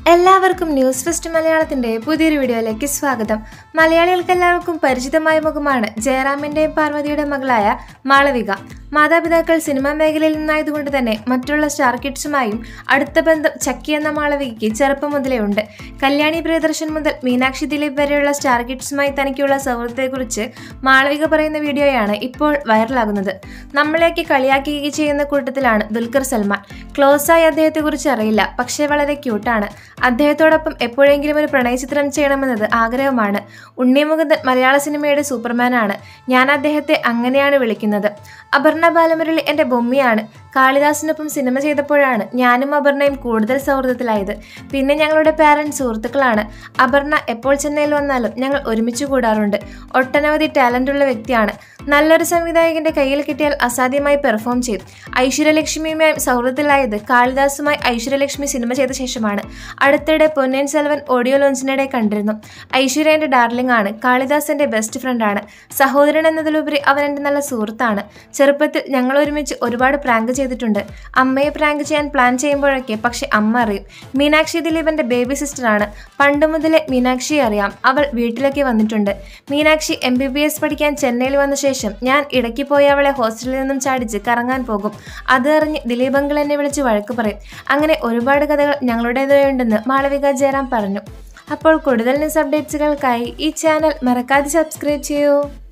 എല്ലാവർക്കും news first മലയാളത്തിന്റെ പുതിയൊരു വീഡിയോയിലേക്ക് സ്വാഗതം മലയാളികൾക്ക് എല്ലാവർക്കും പരിചിതമായ മുഖമാണ് ജയറാമിന്റെയും പാർവതിയുടെ മകളായ മാളവിക മാതാപിതാക്കൾ സിനിമാ മേഖലയിൽ നിന്നായതുകൊണ്ട് തന്നെ മറ്റുള്ള സ്റ്റാർ കിഡ്സുമായും അടുത്ത ബന്ധം ചക്കി എന്ന മാളവികയ്ക്ക് ചെറുപ്പം മുതലേ ഉണ്ട് കല്യാണി പ്രിയദർശൻ മുതൽ മീനാക്ഷി ദിലീപ് വരെയുള്ള സ്റ്റാർ കിഡ്സുമായി തനിക്കുള്ള സൗഹൃദത്തെക്കുറിച്ച് മാളവിക പറയുന്ന വീഡിയോയാണ് ഇപ്പോൾ വൈറലാകുന്നത് നമ്മളെയൊക്കെ കളിയാക്കുകയൊക്കെ ചെയ്യുന്ന കൂട്ടത്തിലാണ് ദുൽഖർ സൽമാൻ ക്ലോസായി അദ്ദേഹത്തെക്കുറിച്ച് അറിയില്ല പക്ഷേ വളരെ ക്യൂട്ടാണ് അദ്ദേഹത്തോടൊപ്പം എപ്പോഴെങ്കിലും ഒരു പ്രണയചിത്രം ചെയ്യണമെന്നത് ആഗ്രഹമാണ് ഉണ്ണിമുകുന്ദൻ മലയാള സിനിമയുടെ സൂപ്പർമാനാണ് ഞാൻ അദ്ദേഹത്തെ അങ്ങനെയാണ് വിളിക്കുന്നത് അപർണ ബാലമുരളി എൻ്റെ ബൊമ്മിയാണ് കാളിദാസിനൊപ്പം സിനിമ ചെയ്തപ്പോഴാണ് ഞാനും അപർണയും കൂടുതൽ സൗഹൃദത്തിലായത് പിന്നെ ഞങ്ങളുടെ പാരൻസ് സുഹൃത്തുക്കളാണ് അപർണ എപ്പോൾ ചെന്നൈയിൽ വന്നാലും ഞങ്ങൾ ഒരുമിച്ച് കൂടാറുണ്ട് ഒട്ടനവധി ടാലൻ്റ് ഉള്ള വ്യക്തിയാണ് നല്ലൊരു സംവിധായകന്റെ കയ്യിൽ കിട്ടിയാൽ അസാധ്യമായി പെർഫോം ചെയ്യും ഐശ്വര്യലക്ഷ്മിയുമായി സൗഹൃദത്തിലായത് കാളിദാസുമായി ഐശ്വര്യലക്ഷ്മി സിനിമ ചെയ്ത ശേഷമാണ് അടുത്തിടെ പൊന്നിയൻ സെൽവൻ ഓഡിയോ ലോഞ്ചിനിടെ കണ്ടിരുന്നു ഐശ്വര്യ എൻ്റെ ഡാർലിംഗ് ആണ് കാളിദാസ് എൻ്റെ ബെസ്റ്റ് ഫ്രണ്ടാണ് സഹോദരൻ എന്നതിലുപരി അവൻ എൻ്റെ നല്ല സുഹൃത്താണ് ചെറുപ്പത്തിൽ ഞങ്ങൾ ഒരുമിച്ച് ഒരുപാട് പ്രാങ്ക് ചെയ്തിട്ടുണ്ട് അമ്മയെ പ്രാങ്ക് ചെയ്യാൻ പ്ലാൻ ചെയ്യുമ്പോഴൊക്കെ പക്ഷെ അമ്മ അറിയും മീനാക്ഷി ദിലീപന്റെ ബേബി സിസ്റ്ററാണ് പണ്ട് മുതലേ മീനാക്ഷിയെ അറിയാം അവൾ വീട്ടിലൊക്കെ വന്നിട്ടുണ്ട് Meenakshi M B B S പഠിക്കാൻ ചെന്നൈയിൽ വന്ന ശേഷം ഞാൻ ഇടയ്ക്ക് പോയി അവളെ ഹോസ്റ്റലിൽ നിന്നും ചാടിച്ച് കറങ്ങാൻ പോകും അത് അറിഞ്ഞ് ദിലീപ് അങ്കിൾ എന്നെ വിളിച്ച് വഴക്ക് പറയും അങ്ങനെ ഒരുപാട് കഥകൾ ഞങ്ങളുടേതായുണ്ടെന്ന് മാളവിക ജയറാം പറഞ്ഞു അപ്പോൾ കൂടുതൽ ന്യൂസ് അപ്ഡേറ്റ്സുകൾക്കായി ഈ ചാനൽ മറക്കാതെ സബ്സ്ക്രൈബ് ചെയ്യൂ